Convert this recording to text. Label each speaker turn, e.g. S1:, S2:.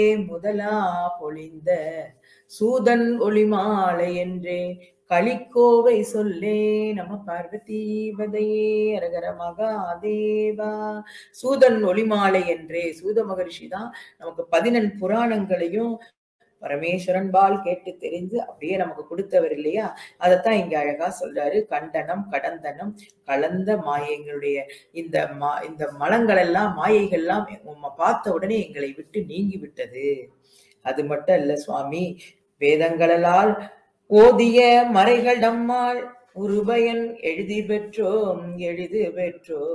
S1: முதலா பொழிந்த சூதன் ஒளிமாலை என்றே களிக்கோவை சொல்லே நம பார்வதீபதையே அரகர மகாதேவா சூதன் ஒளிமாலை என்றே சூத மகரிஷி தான் நமக்கு பதினெண் புராணங்களையும் பரமேஸ்வரன் பால் கேட்டு தெரிந்து அப்படியே நமக்கு கொடுத்தவர் இல்லையா அதைத்தான் இங்க அழகா சொல்றாரு கண்டனம் கடந்தனம் கலந்த மாயங்களுடைய இந்த மா இந்த மலங்கள் எல்லாம் மாயைகள் எல்லாம் உம்மை பார்த்த உடனே எங்களை விட்டு நீங்கி விட்டது அது மட்டும் இல்ல சுவாமி வேதங்களால் ஓதிய மறைகள் நம்மால் உருபயன் எழுதி பெற்றோம் எழுது பெற்றோம்